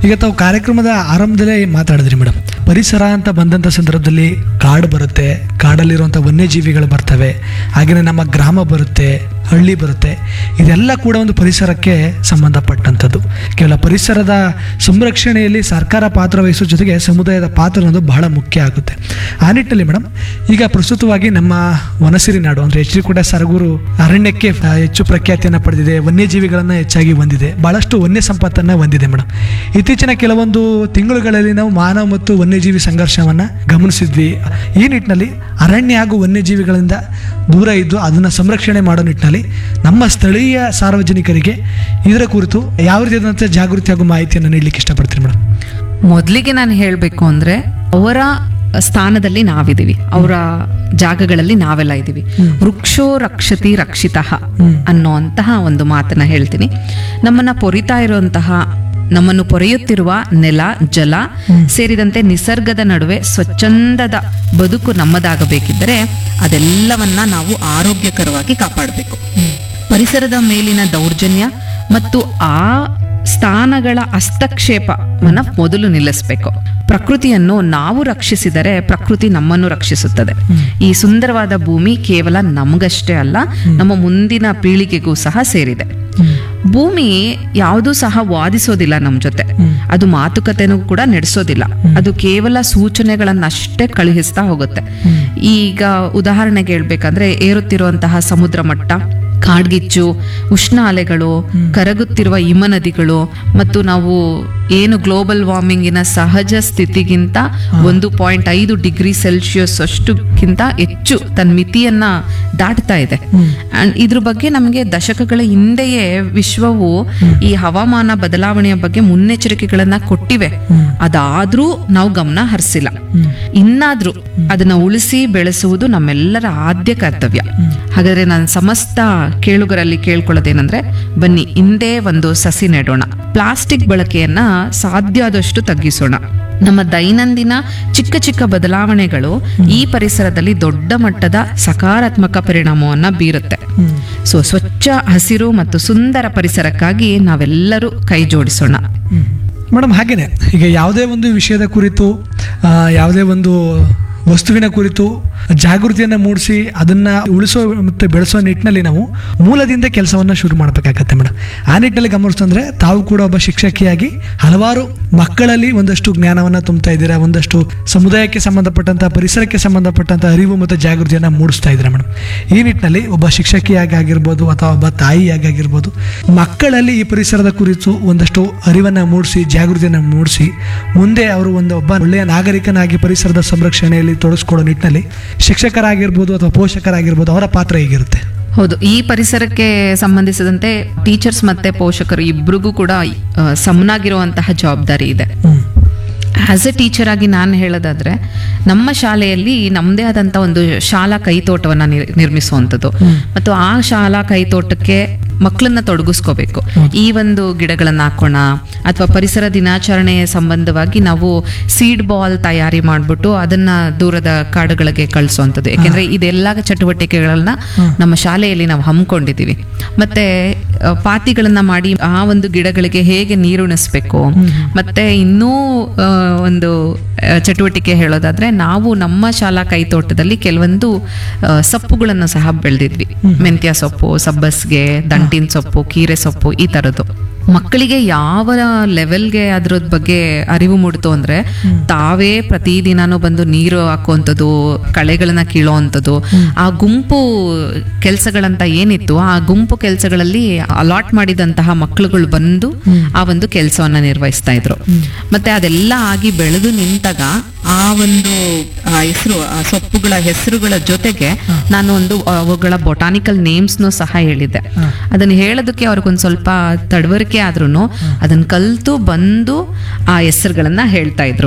ಈಗ ತಾವು ಕಾರ್ಯಕ್ರಮದ ಆರಂಭದಲ್ಲೇ ಮಾತಾಡಿದ್ರಿ ಮೇಡಮ್ ಪರಿಸರ ಅಂತ ಬಂದಂಥ ಸಂದರ್ಭದಲ್ಲಿ ಕಾಡು ಬರುತ್ತೆ ಕಾಡಲ್ಲಿರುವಂಥ ವನ್ಯಜೀವಿಗಳು ಬರ್ತವೆ ಹಾಗೆಯೇ ನಮ್ಮ ಗ್ರಾಮ ಬರುತ್ತೆ ಹಳ್ಳಿ ಬರುತ್ತೆ ಇದೆಲ್ಲ ಕೂಡ ಒಂದು ಪರಿಸರಕ್ಕೆ ಸಂಬಂಧಪಟ್ಟಂಥದ್ದು ಕೇವಲ ಪರಿಸರದ ಸಂರಕ್ಷಣೆಯಲ್ಲಿ ಸರ್ಕಾರ ಪಾತ್ರ ವಹಿಸೋ ಜೊತೆಗೆ ಸಮುದಾಯದ ಪಾತ್ರ ಅನ್ನೋದು ಬಹಳ ಮುಖ್ಯ ಆಗುತ್ತೆ ಆ ನಿಟ್ಟಿನಲ್ಲಿ ಮೇಡಮ್ ಈಗ ಪ್ರಸ್ತುತವಾಗಿ ನಮ್ಮ ವನಸಿರಿ ನಾಡು ಅಂದರೆ ಎಚ್ ಡಿ ಕೂಡ ಸರಗೂರು ಅರಣ್ಯಕ್ಕೆ ಆ, ಹೆಚ್ಚು ಪ್ರಖ್ಯಾತಿಯನ್ನು ಪಡೆದಿದೆ ವನ್ಯಜೀವಿಗಳನ್ನು ಹೆಚ್ಚಾಗಿ ಹೊಂದಿದೆ ಬಹಳಷ್ಟು ವನ್ಯ ಸಂಪತ್ತನ್ನು ಹೊಂದಿದೆ ಮೇಡಮ್ ಇತ್ತೀಚಿನ ಕೆಲವೊಂದು ತಿಂಗಳುಗಳಲ್ಲಿ ನಾವು ಮಾನವ ಮತ್ತು ವನ್ಯಜೀವಿ ಸಂಘರ್ಷವನ್ನು ಗಮನಿಸಿದ್ವಿ ಈ ನಿಟ್ಟಿನಲ್ಲಿ ಅರಣ್ಯ ಹಾಗೂ ವನ್ಯಜೀವಿಗಳಿಂದ ದೂರ ಇದ್ದು ಅದನ್ನು ಸಂರಕ್ಷಣೆ ಮಾಡೋ ನಿಟ್ಟಿನಲ್ಲಿ ನಮ್ಮ ಸ್ಥಳೀಯ ಸಾರ್ವಜನಿಕರಿಗೆ ಇದರ ಕುರಿತು ಯಾವ ರೀತಿಯಾದಂಥ ಜಾಗೃತಿ ಹಾಗೂ ಮಾಹಿತಿಯನ್ನು ನೀಡಲಿಕ್ಕೆ ಇಷ್ಟಪಡ್ತೀನಿ ಮೇಡಮ್ ಮೊದಲಿಗೆ ನಾನು ಹೇಳಬೇಕು ಅಂದ್ರೆ ಅವರ ಸ್ಥಾನದಲ್ಲಿ ನಾವಿದೀವಿ ಅವರ ಜಾಗಗಳಲ್ಲಿ ನಾವೆಲ್ಲ ಇದ್ದೀವಿ ವೃಕ್ಷೋ ರಕ್ಷತಿ ರಕ್ಷಿತಃ ಅನ್ನೋಂತಹ ಒಂದು ಮಾತನ್ನ ಹೇಳ್ತೀನಿ ನಮ್ಮನ್ನ ಪೊರಿತಾ ಇರುವಂತಹ ನಮ್ಮನ್ನು ಪೊರೆಯುತ್ತಿರುವ ನೆಲ ಜಲ ಸೇರಿದಂತೆ ನಿಸರ್ಗದ ನಡುವೆ ಸ್ವಚ್ಛಂದದ ಬದುಕು ನಮ್ಮದಾಗಬೇಕಿದ್ದರೆ ಅದೆಲ್ಲವನ್ನ ನಾವು ಆರೋಗ್ಯಕರವಾಗಿ ಕಾಪಾಡಬೇಕು ಪರಿಸರದ ಮೇಲಿನ ದೌರ್ಜನ್ಯ ಮತ್ತು ಆ ಸ್ಥಾನಗಳ ಹಸ್ತಕ್ಷೇಪವನ್ನ ಮೊದಲು ನಿಲ್ಲಿಸಬೇಕು ಪ್ರಕೃತಿಯನ್ನು ನಾವು ರಕ್ಷಿಸಿದರೆ ಪ್ರಕೃತಿ ನಮ್ಮನ್ನು ರಕ್ಷಿಸುತ್ತದೆ ಈ ಸುಂದರವಾದ ಭೂಮಿ ಕೇವಲ ನಮಗಷ್ಟೇ ಅಲ್ಲ ನಮ್ಮ ಮುಂದಿನ ಪೀಳಿಗೆಗೂ ಸಹ ಸೇರಿದೆ ಭೂಮಿ ಯಾವುದೂ ಸಹ ವಾದಿಸೋದಿಲ್ಲ ನಮ್ಮ ಜೊತೆ ಅದು ಮಾತುಕತೆನೂ ಕೂಡ ನಡೆಸೋದಿಲ್ಲ ಅದು ಕೇವಲ ಸೂಚನೆಗಳನ್ನಷ್ಟೇ ಕಳುಹಿಸ್ತಾ ಹೋಗುತ್ತೆ ಈಗ ಉದಾಹರಣೆಗೆ ಹೇಳ್ಬೇಕಂದ್ರೆ ಏರುತ್ತಿರುವಂತಹ ಸಮುದ್ರ ಮಟ್ಟ ಕಾಡ್ಗಿಚ್ಚು ಉಷ್ಣ ಅಲೆಗಳು ಕರಗುತ್ತಿರುವ ಹಿಮ ನದಿಗಳು ಮತ್ತು ನಾವು ಏನು ಗ್ಲೋಬಲ್ ವಾರ್ಮಿಂಗಿನ ಸಹಜ ಸ್ಥಿತಿಗಿಂತ ಒಂದು ಪಾಯಿಂಟ್ ಐದು ಡಿಗ್ರಿ ಸೆಲ್ಸಿಯಸ್ ಅಷ್ಟುಕ್ಕಿಂತ ಹೆಚ್ಚು ತನ್ನ ಮಿತಿಯನ್ನ ದಾಟ್ತಾ ಇದೆ ಅಂಡ್ ಇದ್ರ ಬಗ್ಗೆ ನಮಗೆ ದಶಕಗಳ ಹಿಂದೆಯೇ ವಿಶ್ವವು ಈ ಹವಾಮಾನ ಬದಲಾವಣೆಯ ಬಗ್ಗೆ ಮುನ್ನೆಚ್ಚರಿಕೆಗಳನ್ನ ಕೊಟ್ಟಿವೆ ಅದಾದ್ರೂ ನಾವು ಗಮನ ಹರಿಸಿಲ್ಲ ಇನ್ನಾದ್ರೂ ಅದನ್ನ ಉಳಿಸಿ ಬೆಳೆಸುವುದು ನಮ್ಮೆಲ್ಲರ ಆದ್ಯ ಕರ್ತವ್ಯ ಹಾಗಾದ್ರೆ ನಾನು ಸಮಸ್ತ ಕೇಳುಗರಲ್ಲಿ ಕೇಳ್ಕೊಳ್ಳೋದೇನೆಂದ್ರೆ ಬನ್ನಿ ಹಿಂದೆ ಒಂದು ಸಸಿ ನೆಡೋಣ ಪ್ಲಾಸ್ಟಿಕ್ ಬಳಕೆಯನ್ನ ಸಾಧ್ಯ ಆದಷ್ಟು ತಗ್ಗಿಸೋಣ ನಮ್ಮ ದೈನಂದಿನ ಚಿಕ್ಕ ಚಿಕ್ಕ ಬದಲಾವಣೆಗಳು ಈ ಪರಿಸರದಲ್ಲಿ ದೊಡ್ಡ ಮಟ್ಟದ ಸಕಾರಾತ್ಮಕ ಪರಿಣಾಮವನ್ನ ಬೀರುತ್ತೆ ಸೊ ಸ್ವಚ್ಛ ಹಸಿರು ಮತ್ತು ಸುಂದರ ಪರಿಸರಕ್ಕಾಗಿ ನಾವೆಲ್ಲರೂ ಕೈ ಜೋಡಿಸೋಣ ಮೇಡಮ್ ಹಾಗೇನೆ ಈಗ ಯಾವುದೇ ಒಂದು ವಿಷಯದ ಕುರಿತು ಆ, ಯಾವುದೇ ಒಂದು ವಸ್ತುವಿನ ಕುರಿತು ಜಾಗೃತಿಯನ್ನು ಮೂಡಿಸಿ ಅದನ್ನು ಉಳಿಸೋ ಮತ್ತು ಬೆಳೆಸೋ ನಿಟ್ಟಿನಲ್ಲಿ ನಾವು ಮೂಲದಿಂದ ಕೆಲಸವನ್ನು ಶುರು ಮಾಡಬೇಕಾಗತ್ತೆ ಮೇಡಮ್ ಆ ನಿಟ್ಟಿನಲ್ಲಿ ಗಮನಿಸ್ತಂದ್ರೆ ತಾವು ಕೂಡ ಒಬ್ಬ ಶಿಕ್ಷಕಿಯಾಗಿ ಹಲವಾರು ಮಕ್ಕಳಲ್ಲಿ ಒಂದಷ್ಟು ಜ್ಞಾನವನ್ನು ತುಂಬ್ತಾ ಇದ್ದೀರಾ ಒಂದಷ್ಟು ಸಮುದಾಯಕ್ಕೆ ಸಂಬಂಧಪಟ್ಟಂಥ ಪರಿಸರಕ್ಕೆ ಸಂಬಂಧಪಟ್ಟಂಥ ಅರಿವು ಮತ್ತು ಜಾಗೃತಿಯನ್ನು ಮೂಡಿಸ್ತಾ ಇದ್ದೀರಾ ಮೇಡಮ್ ಈ ನಿಟ್ಟಿನಲ್ಲಿ ಒಬ್ಬ ಶಿಕ್ಷಕಿಯಾಗಿ ಆಗಿರ್ಬೋದು ಅಥವಾ ಒಬ್ಬ ತಾಯಿಯಾಗಿ ಆಗಿರ್ಬೋದು ಮಕ್ಕಳಲ್ಲಿ ಈ ಪರಿಸರದ ಕುರಿತು ಒಂದಷ್ಟು ಅರಿವನ್ನು ಮೂಡಿಸಿ ಜಾಗೃತಿಯನ್ನು ಮೂಡಿಸಿ ಮುಂದೆ ಅವರು ಒಂದು ಒಬ್ಬ ಒಳ್ಳೆಯ ನಾಗರಿಕನಾಗಿ ಪರಿಸರದ ಸಂರಕ್ಷಣೆಯಲ್ಲಿ ತೊಡಗಿಸ್ಕೊಳ್ಳೋ ನಿಟ್ಟಿನಲ್ಲಿ ಶಿಕ್ಷಕರಾಗಿರ್ಬೋದು ಅಥವಾ ಪೋಷಕರಾಗಿರ್ಬೋದು ಅವರ ಪಾತ್ರ ಹೇಗಿರುತ್ತೆ ಹೌದು ಈ ಪರಿಸರಕ್ಕೆ ಸಂಬಂಧಿಸಿದಂತೆ ಟೀಚರ್ಸ್ ಮತ್ತೆ ಪೋಷಕರು ಇಬ್ರಿಗೂ ಕೂಡ ಆ, ಸಮನಾಗಿರುವಂತಹ ಜವಾಬ್ದಾರಿ ಇದೆ ಹ್ಮ್ ಆಸ್ ಎ ಟೀಚರ್ ಆಗಿ ನಾನು ಹೇಳೋದಾದ್ರೆ ನಮ್ಮ ಶಾಲೆಯಲ್ಲಿ ನಮ್ಮದೇ ಆದಂಥ ಒಂದು ಶಾಲಾ ಕೈತೋಟವನ್ನು ನಿರ್- ನಿರ್ಮಿಸುವಂಥದ್ದು ಮತ್ತು ಆ ಶಾಲಾ ಕೈತೋಟಕ್ಕೆ ಮಕ್ಕಳನ್ನ ತೊಡಗಿಸ್ಕೋಬೇಕು ಈ ಒಂದು ಗಿಡಗಳನ್ನ ಹಾಕೋಣ ಅಥವಾ ಪರಿಸರ ದಿನಾಚರಣೆ ಸಂಬಂಧವಾಗಿ ನಾವು ಸೀಡ್ ಬಾಲ್ ತಯಾರಿ ಮಾಡಿಬಿಟ್ಟು ಅದನ್ನ ದೂರದ ಕಾಡುಗಳಿಗೆ ಕಳಿಸುವಂಥದ್ದು ಯಾಕೆಂದ್ರೆ ಇದೆಲ್ಲ ಚಟುವಟಿಕೆಗಳನ್ನ ನಮ್ಮ ಶಾಲೆಯಲ್ಲಿ ನಾವು ಹಮ್ಮಿಕೊಂಡಿದ್ದೀವಿ ಮತ್ತೆ ಆ, ಪಾತಿಗಳನ್ನ ಮಾಡಿ ಆ ಒಂದು ಗಿಡಗಳಿಗೆ ಹೇಗೆ ನೀರುಣಿಸ್ಬೇಕು ಮತ್ತೆ ಇನ್ನೂ ಆ, ಒಂದು ಆ, ಚಟುವಟಿಕೆ ಹೇಳೋದಾದ್ರೆ ನಾವು ನಮ್ಮ ಶಾಲಾ ಕೈತೋಟದಲ್ಲಿ ಕೆಲವೊಂದು ಆ, ಸೊಪ್ಪುಗಳನ್ನು ಸಹ ಬೆಳೆದಿದ್ವಿ ಮೆಂತ್ಯ ಸೊಪ್ಪು ಸಬ್ಬಸ್ಗೆ ದಂಟಿನ ಸೊಪ್ಪು ಕೀರೆ ಸೊಪ್ಪು ಈ ಥರದ್ದು ಮಕ್ಕಳಿಗೆ ಯಾವ ಲೆವೆಲ್ಗೆ ಅದ್ರದ್ ಬಗ್ಗೆ ಅರಿವು ಮೂಡ್ತು ಅಂದ್ರೆ ತಾವೇ ಪ್ರತಿದಿನಾನು ಬಂದು ನೀರು ಹಾಕುವಂಥದ್ದು ಕಳೆಗಳನ್ನ ಕೀಳೋವಂಥದ್ದು ಆ ಗುಂಪು ಕೆಲಸಗಳಂತ ಏನಿತ್ತು ಆ ಗುಂಪು ಕೆಲಸಗಳಲ್ಲಿ ಅಲಾಟ್ ಮಾಡಿದಂತಹ ಮಕ್ಕಳುಗಳು ಬಂದು ಆ ಒಂದು ಕೆಲಸವನ್ನ ನಿರ್ವಹಿಸ್ತಾ ಇದ್ರು ಮತ್ತೆ ಅದೆಲ್ಲ ಆಗಿ ಬೆಳೆದು ನಿಂತಾಗ ಆ ಒಂದು ಹೆಸರು ಆ ಸೊಪ್ಪುಗಳ ಹೆಸರುಗಳ ಜೊತೆಗೆ ನಾನು ಒಂದು ಅವುಗಳ ಬೊಟಾನಿಕಲ್ ನೇಮ್ಸ್ನು ಸಹ ಹೇಳಿದ್ದೆ ಅದನ್ನ ಹೇಳೋದಕ್ಕೆ ಅವ್ರಿಗೊಂದು ಸ್ವಲ್ಪ ತಡವರಿಕೆ ಆದ್ರೂ ಅದನ್ನ ಕಲ್ತು ಬಂದು ಆ ಹೆಸರುಗಳನ್ನ ಹೇಳ್ತಾ ಇದ್ರು